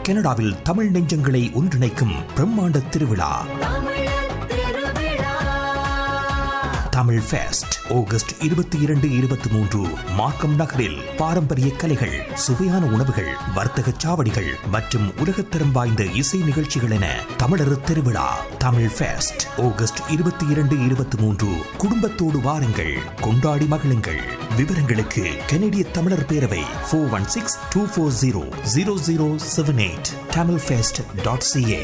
கனடாவில் தமிழ் நெஞ்சங்களை ஒன்றிணைக்கும் பிரம்மாண்ட திருவிழா தமிழ் ஃபெஸ்ட் ஆகஸ்ட் இருபத்தி இரண்டு இருபத்தி மூன்று மார்க்கம் நகரில் பாரம்பரிய கலைகள் சுவையான உணவுகள் வர்த்தக சாவடிகள் மற்றும் உலகத்தரம் வாய்ந்த இசை நிகழ்ச்சிகள் என தமிழர் திருவிழா தமிழ் ஃபெஸ்ட் ஆகஸ்ட் இருபத்தி இரண்டு இருபத்தி மூன்று குடும்பத்தோடு வாருங்கள் கொண்டாடி மகிழுங்கள் விவரங்களுக்கு கனடிய தமிழர் பேரவை four one six two four zero zero zero seven eight Tamil fest dot CA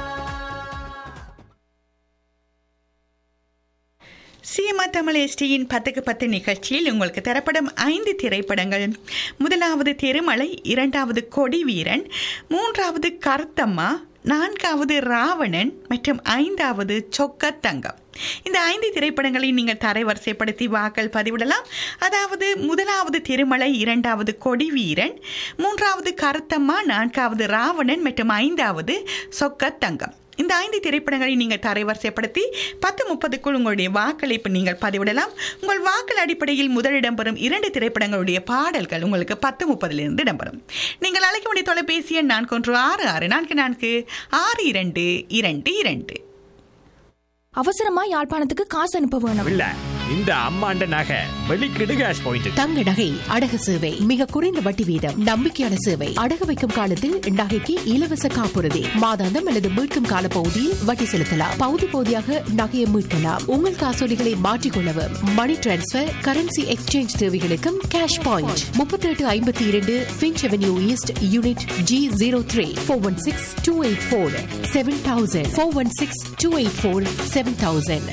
சிஎம்ஆ தமிழ் எஸ்டியின் பத்துக்கு பத்து நிகழ்ச்சியில் உங்களுக்கு தரப்படும் ஐந்து திரைப்படங்கள் முதலாவது திருமலை இரண்டாவது கொடி வீரன் மூன்றாவது கருத்தம்மா நான்காவது ராவணன் மற்றும் ஐந்தாவது சொக்கத்தங்கம் இந்த ஐந்து திரைப்படங்களை நீங்கள் தரைவரிசைப்படுத்தி வாக்கள் பதிவிடலாம் அதாவது முதலாவது திருமலை இரண்டாவது கொடி வீரன் மூன்றாவது கருத்தம்மா நான்காவது ராவணன் மற்றும் ஐந்தாவது சொக்கத்தங்கம் இந்த ஐந்து திரைப்படங்களை நீங்கள் தரைவரிசைப்படுத்தி பத்து முப்பதுக்குள் உங்களுடைய வாக்களிப்பு நீங்கள் பதிவிடலாம் உங்கள் வாக்கள் அடிப்படையில் முதலிடம் பெறும் இரண்டு திரைப்படங்களுடைய பாடல்கள் உங்களுக்கு பத்து முப்பதிலிருந்து இடம்பெறும் நீங்கள் அழைக்க வேண்டிய தொலைபேசி எண் நான்கு ஒன்று ஆறு ஆறு நான்கு நான்கு ஆறு இரண்டு இரண்டு இரண்டு அவசரமா யாழ்ப்பாணத்துக்கு காசு அனுப்ப வேணும் இல்ல இந்த அம்மாண்ட நகை வெளிக்கிடு கேஷ் பாயிண்ட் தங்க நகை அடகு சேவை மிக குறைந்த வட்டி வீதம் நம்பிக்கையான சேவை அடகு வைக்கும் காலத்தில் நகைக்கு இலவச காப்புறுதி மாதாந்தம் அல்லது மீட்கும் கால பகுதியில் வட்டி செலுத்தலாம் பகுதி பகுதியாக நகையை மீட்கலாம் உங்கள் காசோலிகளை மாற்றிக்கொள்ளவும் மணி டிரான்ஸ்பர் கரன்சி எக்ஸ்சேஞ்ச் தேவைகளுக்கும் கேஷ் பாயிண்ட் முப்பத்தி எட்டு ஐம்பத்தி இரண்டு Finch avenue east unit G zero three four one six two eight four seven thousand four one six two eight four seven thousand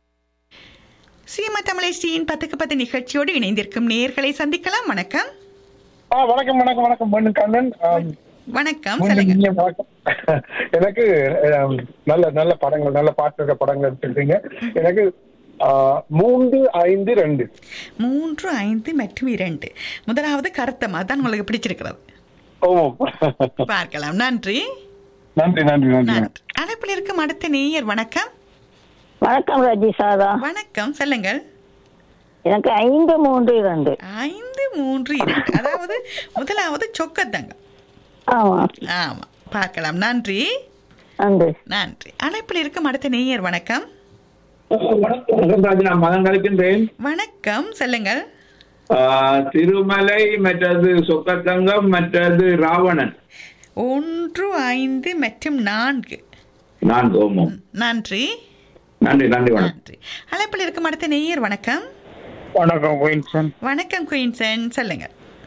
Seema தமிழேஷ்டியின் பத்துக்கு பத்து நிகழ்ச்சியோடு இணைந்திருக்கும் நேயர்களை சந்திக்கலாம் வணக்கம் ஆ வணக்கம் வணக்கம் வணக்கம் மண்ணு கண்ணன் ஆம், வணக்கம் மீண்டும் சொல்லுங்க இனிய வணக்கம் எனக்கு ஆம், நல்ல நல்ல படங்கள் நல்ல பாட்டு இருக்க படங்கள் எடுத்துருக்கீங்க எனக்கு ஆ, மூன்று ஐந்து ரெண்டு மூன்று ஐந்து மற்றும் இரண்டு முதலாவது கருத்தமா தான் உங்களுக்கு பிடிச்சிருக்கிறது ஓ பார்க்கலாம் நன்றி நன்றி நன்றி நன்றி நன்றி அழைப்பில் இருக்கும் அடுத்த நேயர் வணக்கம் வணக்கம் ரஜி சாரா வணக்கம் சொல்லுங்கள் எனக்கு ஐந்து மூன்று இரண்டு ஐந்து மூன்று இரண்டு அதாவது முதலாவது சொக்கத்தங்கம் ஆமா ஆமா பார்க்கலாம் நன்றி நன்றி நன்றி அழைப்பில் இருக்கும் அடுத்த நேயர் வணக்கம் வணக்கம் ராஜ் நான் மதம் கலைக்கின்றேன் வணக்கம் சொல்லுங்கள் ஆஹ், திருமலை மற்றது சொக்கத்தங்கம் மற்றது ராவணன் ஒன்று ஐந்து மற்றும் நான்கு நான்கு ஓமம் நன்றி நன்றி நன்றி வணக்கம் நன்றி அழைப்பில் இருக்கும் அடுத்த நேயர் வணக்கம் வணக்கம் குயின்சன் வணக்கம் குயின்சன் சொல்லுங்க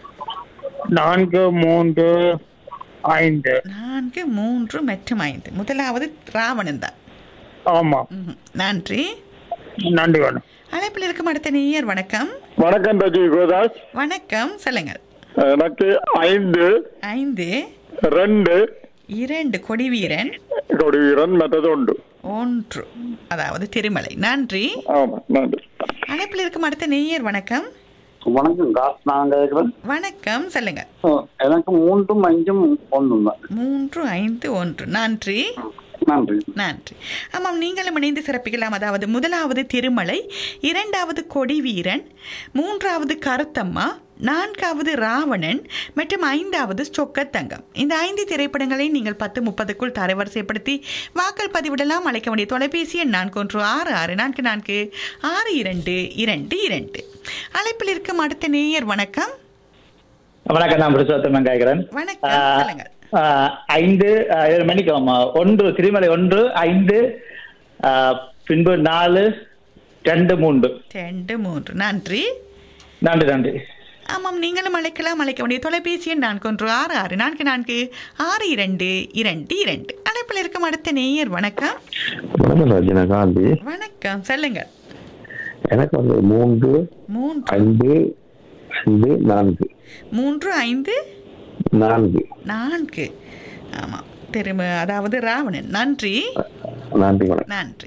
நான்கு மூன்று ஐந்து நான்கு மூன்று மற்றும் ஐந்து முதலாவது ராவணன் தான் ஆமா ம்ஹும். நன்றி நன்றி வணக்கம் அழைப்பில் இருக்கும் அடுத்த நேயர் வணக்கம் வணக்கம் ரஜி கோதாஸ் வணக்கம் சொல்லுங்கள் எனக்கு ஐந்து ஐந்து ரெண்டு இரண்டு கொடிவீரன் கொடி வீரன் மற்றது உண்டு ஒன்று அதாவது திருமலை நன்றி ஆமா நன்றி அழைப்பில் இருக்கும் அடுத்த நேயர் வணக்கம் வணக்கம் காசு நான் கேட்குறேன் வணக்கம் சொல்லுங்க எனக்கு மூன்றும் அஞ்சும் ஒன்றும் தான் மூன்று ஐந்து ஒன்று நன்றி நன்றி நன்றி ஆமாம் நீங்களும் இணைந்து சிறப்பிக்கலாம் அதாவது முதலாவது திருமலை இரண்டாவது கொடிவீரன் மூன்றாவது கருத்தம்மா நான்காவது ராவணன் மற்றும் ஐந்தாவது சொக்கத்தங்கம் இந்த ஐந்து திரைப்படங்களை நீங்கள் பத்து முப்பதுக்குள் தரவரிசைப்படுத்தி வாக்கள் பதிவிடலாம் அழைக்க வேண்டிய தொலைபேசி எண் நான்கு ஒன்று ஆறு ஆறு நான்கு நான்கு ஆறு இரண்டு இரண்டு இரண்டு அழைப்பில் இருக்கும் அடுத்த நேயர் வணக்கம் வணக்கம் நான் புருஷோத்தமன் கேட்கிறேன் வணக்கம் சொல்லுங்கள் ஆஹ், ஐந்து ஆஹ், ஏழு மணிக்கு ஆமா. ஒன்று திருமலை ஒன்று ஐந்து ஆஹ், பின்பு நாலு ரெண்டு மூன்று ரெண்டு மூன்று நன்றி நன்றி நன்றி ஆமாம் நீங்களும் அழைக்கலாம் அழைக்க வேண்டிய தொலைபேசி எண் நான்கு ஒன்று ஆறு ஆறு நான்கு நான்கு ஆறு இரண்டு இரண்டு இரண்டு அழைப்பில் இருக்கும் அடுத்த நேயர் வணக்கம் வணக்கம் ரஜினா காந்தி வணக்கம் சொல்லுங்கள் எனக்கு வந்து மூன்று மூன்று ஐந்து ஐந்து நான்கு மூன்று ஐந்து நான்கு நான்கு ஆமாம் திரும்ப அதாவது ராவணன் நன்றி நன்றி வணக்கம் நன்றி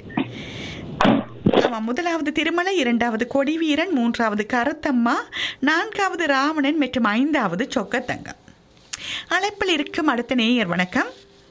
ஆமாம் முதலாவது திருமலை இரண்டாவது கொடிவீரன் மூன்றாவது கருத்தம்மா நான்காவது ராவணன் மற்றும் ஐந்தாவது சொக்கத்தங்கம் அழைப்பில் இருக்கும் அடுத்த நேயர் வணக்கம்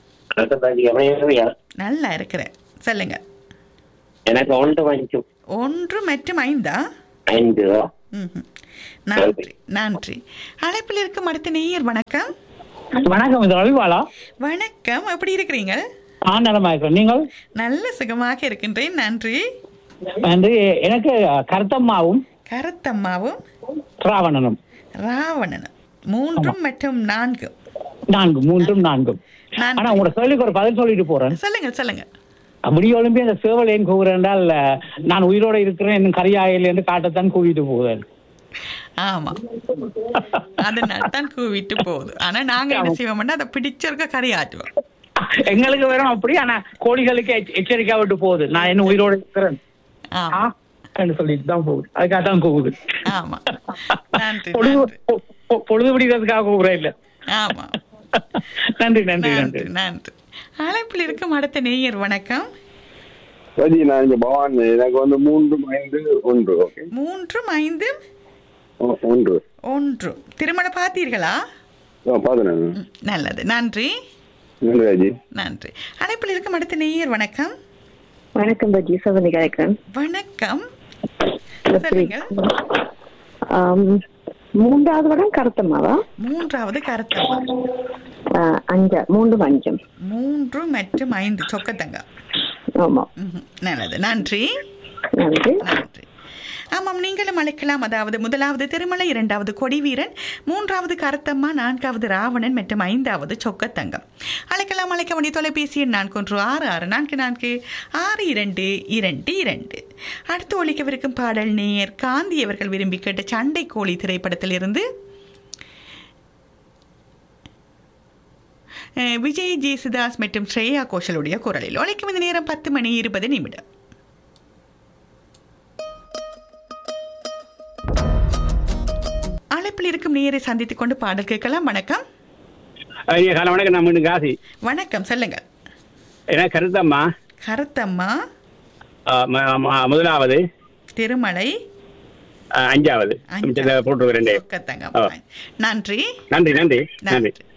நல்லா இருக்கிறேன் சொல்லுங்க எனக்கு ஒன்று அஞ்சும் ஒன்று மற்றும் ஐந்தா ஐந்து ம்ஹும். நன்றி நன்றி அழைப்பில் இருக்கும் அடுத்த நேயர் வணக்கம் வணக்கம் இது ரவிபாலா வணக்கம் எப்படி இருக்கிறீங்க ஆ நலமா இருக்கிறேன் நீங்கள் நல்ல சுகமாக இருக்கின்றேன் நன்றி வந்து எனக்கு கருத்தம்மாவும் கருத்தம்மாவும் ராவணனும் ராவணனும் மூன்றும் மற்றும் நான்கு நான்கு மூன்றும் நான்கும் நான்கு. ஆனா உங்களோட கேள்விக்கு ஒரு பதில் சொல்லிட்டு போறேன் சொல்லுங்க சொல்லுங்க அப்படி ஒலிம்பி அந்த சேவல் ஏன் கூவுறேன் என்றால் நான் உயிரோட இருக்கிறேன் இன்னும் கரியாயில் என்று காட்டத்தான் கூவிட்டு போகுதேன் ஆமா அதனால தான் கூவிட்டு போகுது ஆனா நாங்க என்ன செய்வோம்னா அதை பிடிச்சிருக்க கரையாட்டுவோம் எங்களுக்கு வேணும் அப்படி ஆனா கோழிகளுக்கு எச்ச- எச்சரிக்கை விட்டு போகுது நான் என்ன உயிரோட இருக்கிறேன் ஆமா ஆ, என்று சொல்லிட்டு தான் போகுது அதுக்காக தான் கூவுது ஆமா நன்றி பொழுது நன்றி பொ- பொ- பொழுது பிடிக்கிறதுக்காக கூவுறேன் இல்ல ஆமா நன்றி நன்றி நன்றி நன்றி நன்றி அழைப்பில் இருக்கும் அடுத்த நேயர் வணக்கம் ரஜி நான் இங்க பவான் எனக்கு வந்து மூன்று ஐந்து ஒன்று ஓகே மூன்றும் ஐந்து ஒ- ஒன்று ஒன்று திருமணம் பார்த்தீர்களா பாத்துனேன் ம், நல்லது நன்றி நன்றி ராஜி நன்றி அழைப்பில் இருக்கும் அடுத்த நேயர் வணக்கம் வணக்கம் பஜி சோதனை கலைக்கிறேன் வணக்கம் சொல்லுங்க ஆம், மூன்றாவது வடம் கருத்தம்மாவா மூன்றாவது கருத்தம்மா ஆ, அஞ்சா மூன்று அஞ்சம் மூன்று மற்றும் ஐந்து சொக்கத்தங்க ஆமா ம்ஹும். நல்லது நன்றி நன்றி நன்றி ஆமாம் நீங்களும் அழைக்கலாம் அதாவது முதலாவது திருமலை இரண்டாவது கொடிவீரன் மூன்றாவது கருத்தம்மா நான்காவது ராவணன் மற்றும் ஐந்தாவது சொக்கத்தங்கம் அழைக்கலாம் அழைக்க வேண்டிய தொலைபேசி எண் நான்கு ஒன்று ஆறு ஆறு நான்கு நான்கு ஆறு இரண்டு இரண்டு இரண்டு அடுத்து ஒழிக்கவிருக்கும் பாடல் நேயர் காந்தி அவர்கள் விரும்பி கேட்ட சண்டை கோழி திரைப்படத்திலிருந்து அஹ், விஜய் ஜேசுதாஸ் மற்றும் ஸ்ரேயா கோஷலுடைய குரலில் ஒழிக்கும் இந்த நேரம் பத்து மணி இருபது நிமிடம் அழைப்பில் இருக்கும் நேரை சந்தித்துக் கொண்டு பாடல் கேட்கலாம் வணக்கம் ஐயா காலை வணக்கம் நான் மீண்டும் காசி வணக்கம் சொல்லுங்க ஏன்னா கருத்தம்மா கருத்தம்மா ஆ, ம- ம- முதலாவது திருமலை ஆ, அஞ்சாவது அஞ்சாவது. மிச்சத்தை போட்டு ரெண்டே சொக்கத்தங்கம் ஆ. நன்றி நன்றி நன்றி நன்றி நன்றி